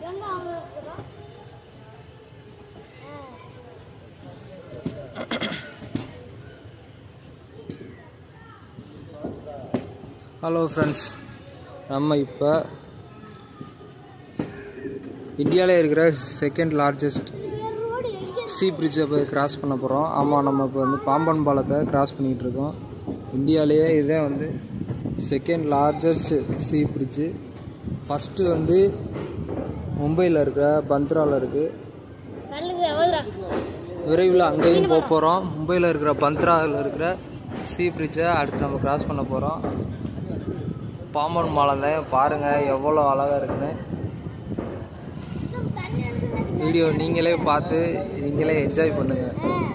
எங்க அவங்க இருக்கிறோம்? ஆ. ஹலோ ஃப்ரெண்ட்ஸ் நம்ம இப்போ இந்தியாவிலே இருக்கிற செகண்ட் லார்ஜஸ்ட் இந்த ரோடு எங்க சி பிரிட்ஜை போய் கிராஸ் பண்ண போகிறோம் ஆமாம் நம்ம இப்போ வந்து பாம்பன் பாலத்தை கிராஸ் பண்ணிகிட்டு இருக்கோம் இந்தியாவிலேயே இதே வந்து second largest sea bridge first வந்து மும்பையில் இருக்கிற பந்த்ராவில் இருக்குது நல்லது எவ்வளோடா விரைவில் அங்கேயும் போக போகிறோம் மும்பையில் இருக்கிற பந்த்ராவில் இருக்கிற சி பிரிட்ஜை அடுத்து நம்ம கிராஸ் பண்ண போகிறோம் பாம்பன் பாலம் தான் பாருங்கள் எவ்வளோ அழகாக இருக்குன்னு தண்ணி இருக்குது வீடியோ நீங்களே பார்த்து நீங்களே என்ஜாய் பண்ணுங்கள்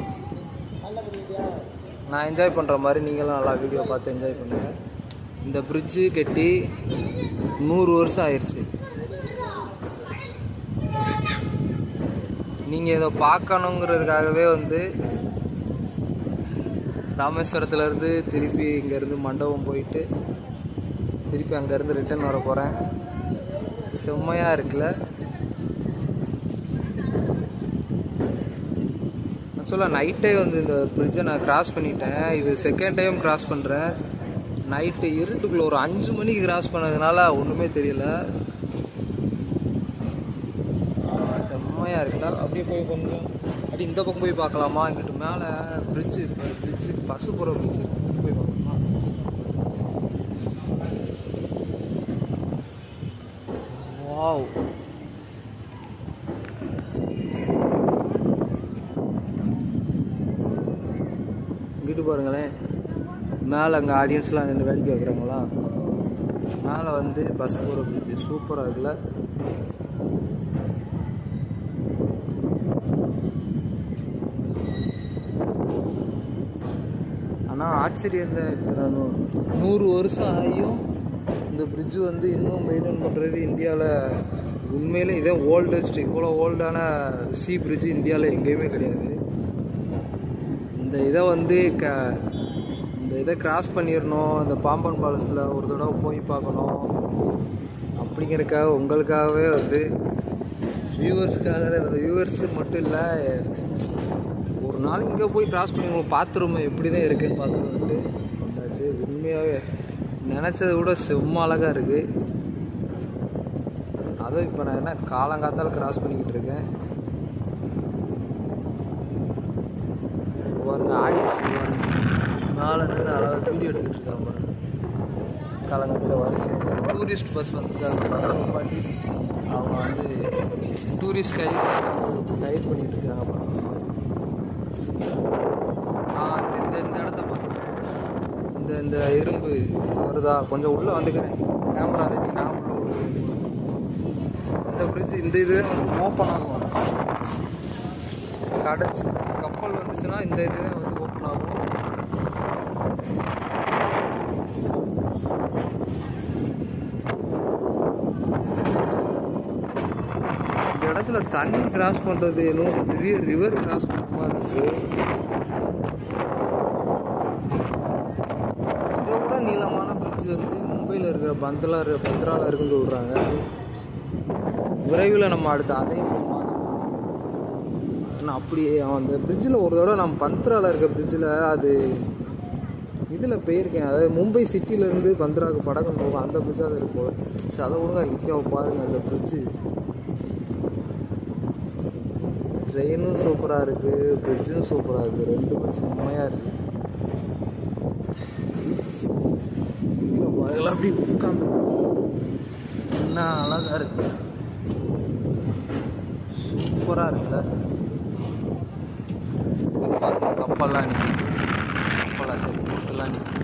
நான் என்ஜாய் பண்ணுற மாதிரி நீங்களும் நல்லா வீடியோ பார்த்து என்ஜாய் பண்ணுங்கள் இந்த பிரிட்ஜு கட்டி நூறு வருஷம் ஆயிடுச்சு நீங்கள் இதை பார்க்கணுங்கிறதுக்காகவே வந்து ராமேஸ்வரத்துலேருந்து திருப்பி இங்கேருந்து மண்டபம் போயிட்டு திருப்பி அங்கேருந்து ரிட்டர்ன் வர போகிறேன் செம்மையாக இருக்குல்ல ஆக்சுவலாக நைட்டே வந்து இந்த பிரிட்ஜை நான் கிராஸ் பண்ணிட்டேன் இது செகண்ட் டைம் கிராஸ் பண்ணுறேன் நைட்டு இருட்டுக்குள்ளே ஒரு அஞ்சு மணிக்கு கிராஸ் பண்ணதுனால ஒன்றுமே தெரியல செம்மையாக இருக்குல்ல அப்படியே போய் கொஞ்சம் அப்படி இந்த பக்கம் போய் பார்க்கலாமா இங்கிட்டு மேலே பிரிட்ஜு பிரிட்ஜு பசு போகிற பிரிட்ஜு போய் பார்க்கலாமா வாவ் இங்கிட்டு பாருங்களேன் மேலே அங்கே ஆடியன்ஸ்லாம் நின்று வேடிக்கை வைக்கிறாங்களா மேலே வந்து பஸ் போகிற பிரிட்ஜு சூப்பராக இருக்குல்ல ஆனால் ஆச்சரியம் தான் இருக்கு நான் நூறு வருஷம் ஆகியும் இந்த பிரிட்ஜு வந்து இன்னும் மெயின்டைன் பண்ணுறது இந்தியாவில் உண்மையிலே இதே ஓல்டஸ்ட் இவ்வளோ ஓல்டான சி பிரிட்ஜு இந்தியாவில் எங்கேயுமே கிடையாது இந்த இதை வந்து க இந்த இதை கிராஸ் பண்ணிடணும் இந்த பாம்பன் பாலத்தில் ஒரு தடவை போய் பார்க்கணும் அப்படிங்கிறதுக்காக உங்களுக்காகவே வந்து வியூவர்ஸ்க்காக வியூவர்ஸ் மட்டும் இல்லை ஒரு நாள் இங்கே போய் கிராஸ் பண்ணி உங்களை பார்த்துருமே எப்படி தான் இருக்குன்னு பார்த்துட்டு வந்துட்டு வந்தாச்சு உண்மையாகவே நினச்சதை விட செம்ம அழகாக இருக்குது அதுவும் இப்போ நான் என்ன காலங்காத்தால கிராஸ் பண்ணிக்கிட்டு இருக்கேன் பாருங்க ஆடியன்ஸ் மேலே நின்று அழகாக வீடியோ எடுத்துகிட்டு இருக்காங்க பாருங்க காலங்காத்தில் வரிசை டூரிஸ்ட் பஸ் வந்துருக்காங்க பசங்க பாட்டி அவங்க வந்து டூரிஸ்ட் கைட் கைட் பண்ணிட்டு இருக்காங்க பசங்க ஆ இந்த இந்த இந்த இடத்த பாருங்க இந்த இந்த இரும்பு வருதா கொஞ்சம் உள்ளே வந்துக்கிறேன் கேமரா தட்டி நான் உள்ள வருவேன். இந்த பிரிட்ஜ் இந்த இது வந்து ஓப்பன் ஆகும் கடைச்சி கப்பல் வந்துச்சுன்னா இந்த இது வந்து ஓப்பன் ஆகும் இந்த இடத்துல தண்ணி கிராஸ் பண்ணுறது இன்னும் பெரிய ரிவர் கிராஸ் பண்ணுற மாதிரி இருக்கு இதை விட நீளமான பிரிட்ஜ் வந்து மும்பையில் இருக்கிற பந்தலா பந்த்ராவில் இருக்குன்னு சொல்கிறாங்க விரைவில் நம்ம அடுத்து அதையும் போய் பார்க்கணும். ஆனால் அப்படியே அந்த பிரிட்ஜில் ஒரு தடவை நம்ம பந்த்ராவில் இருக்க பிரிட்ஜில் அது இதில் போயிருக்கேன் அதாவது மும்பை சிட்டிலேருந்து பந்த்ராவுக்கு படகு போகும் அந்த பிரிட்ஜாக தான் இருக்கும் சரி அதை விடுங்க இங்கே பாருங்கள் அந்த பிரிட்ஜு ட்ரெயினும் சூப்பராக இருக்குது பிரிட்ஜும் சூப்பராக இருக்குது ரெண்டுமே செம்மையாக இருக்குது அதெல்லாம் அப்படி உட்காந்து என்ன அழகாக இருக்கு சூப்பராக இருக்குல்ல இங்க பாருங்க கப்பல்லாம் நிற்குது கப்பல்லாம் சரி போட்டெல்லாம் நிற்குது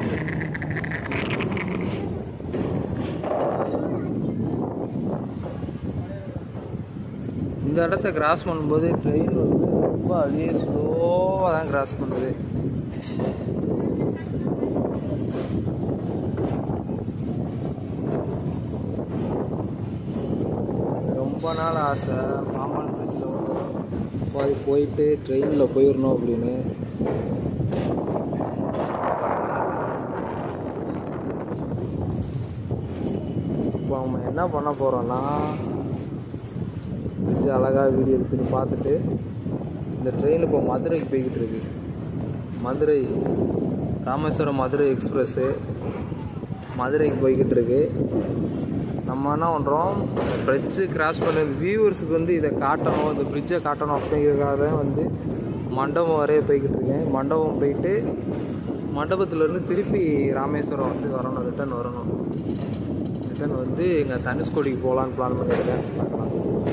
இந்த இடத்த கிராஸ் பண்ணும்போது ட்ரெயின் வந்து ரொம்ப அப்படியே ஸ்லோவாக தான் கிராஸ் பண்ணுது ரொம்ப நாள் ஆசை பாம்பன் பிரிட்ஜில் போய் போயிட்டு ட்ரெயினில் போயிடணும் அப்படின்னு இப்போ நம்ம என்ன பண்ண போகிறோம்னா பிரிட்ஜ் அழகாக வீடியோ எடுத்துன்னு பார்த்துட்டு இந்த ட்ரெயின் இப்போ மதுரைக்கு போய்கிட்டு இருக்கு மதுரை ராமேஸ்வரம் மதுரை எக்ஸ்பிரஸ்ஸு மதுரைக்கு போய்கிட்டு இருக்கு நம்ம என்ன பண்ணுறோம் பிரிட்ஜு கிராஸ் பண்ண வியூவர்ஸுக்கு வந்து இதை காட்டணும் இந்த பிரிட்ஜை காட்டணும் அப்படிங்கிறதுக்காக தான் வந்து மண்டபம் வரைய போய்கிட்டு இருக்கேன் மண்டபம் போயிட்டு மண்டபத்துலேருந்து திருப்பி ராமேஸ்வரம் வந்து வரணும் ரிட்டர்ன் வரணும் ரிட்டர்ன் வந்து எங்கள் தனுஷ்கோடிக்கு போகலான்னு பிளான் பண்ணியிருக்கேன் பார்க்கலாம்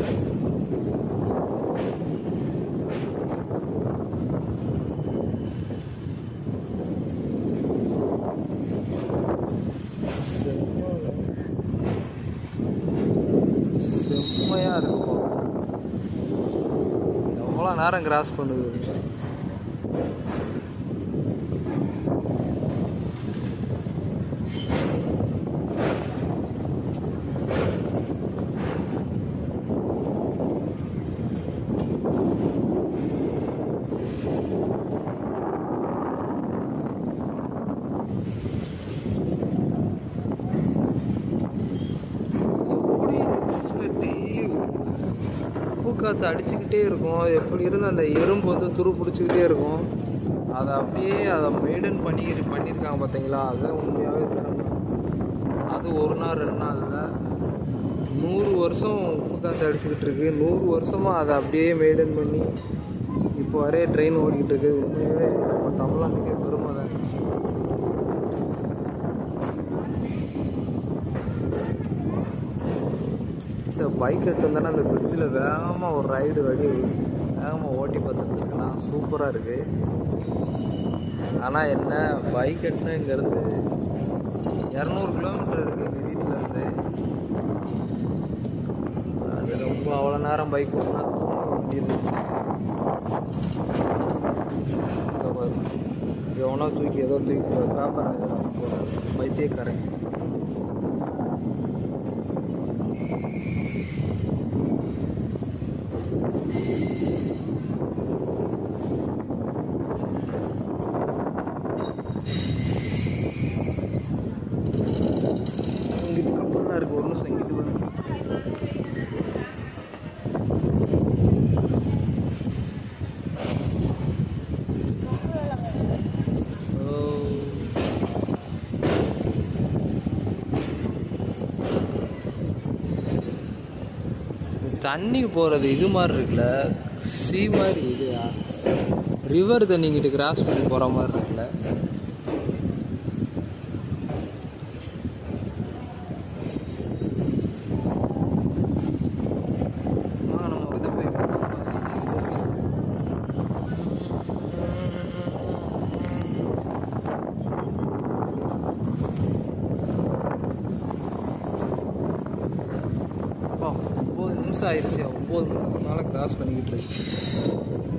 செம்மையாக இருக்கும் எவ்வளோ நேரம் கிராஸ் பண்ணுது எப்படி இந்த டெய்லி பூக்காத்து அடிச்சுக்கிட்டே இருக்கும் எப்படி இருந்து அந்த எறும்பு வந்து துரு பிடிச்சிக்கிட்டே இருக்கும் அதை அப்படியே அதை மெயின்டைன் பண்ணி பண்ணியிருக்காங்க பார்த்தீங்களா அதுதான் உண்மையாகவே திறமை அது ஒரு நாள் ரெண்டு நாளில் நூறு வருஷம் உப்பு காற்று அடிச்சுக்கிட்டு இருக்கு நூறு வருஷமாக அதை அப்படியே மெயின்டைன் பண்ணி இப்போ வரைய ட்ரெயின் ஓடிக்கிட்டு இருக்கு உண்மையாகவே நம்ம தமிழ்நாட்டுக்கே பெருமை தான் சார் பைக் எடுத்து வந்தோன்னா அந்த பிரிட்ஜில் வேகமாக ஒரு ரைடு வழி வேகமாக ஓட்டி பார்த்துட்டு இருக்கலாம் சூப்பராக இருக்குது ஆனால் என்ன பைக் எடுத்துனா இங்கேருந்து இரநூறு கிலோமீட்டர் இருக்குது எங்கள் வீட்டில் இருந்து அது ரொம்ப அவ்வளோ நேரம் பைக் ஓட்டினா தூங்க வேண்டியிருந்துச்சு இங்க பாரு. எவனோ தூக்கி ஏதோ தூக்கி பேப்பர் பைத்தியக்காரன் இங்கிட்டு கப்பல்லாம் இருக்கு ஒரு நிமிஷம் இங்கிட்டு பாருங்க. ஓ. தண்ணிக்கு போகிறது இது மாதிரி இருக்குல்ல சீ மாதிரி இதுயா ரிவர் தண்ணி இங்கிட்டு கிராஸ் பண்ணி போகிற மாதிரி இருக்குல்ல ஆ, நம்ம ஒரு இது போய் அப்பா ஒம்பது நிமிஷம் ஆயிடுச்சு ஒம்பது நிமிஷத்துக்கு மேலே கிராஸ் பண்ணிக்கிட்டு இருக்கு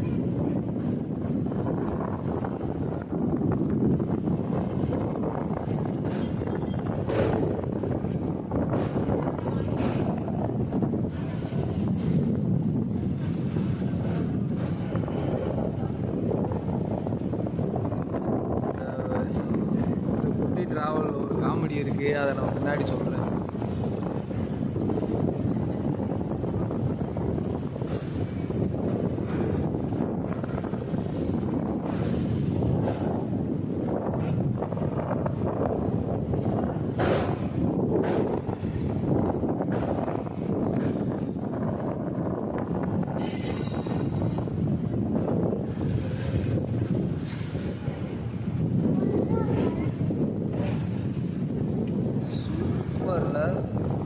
அஹ் இந்த குட்டி டிராவல் ஒரு காமெடி இருக்கு அதை நான் முன்னாடி சொல்கிறேன் சூப்பரில்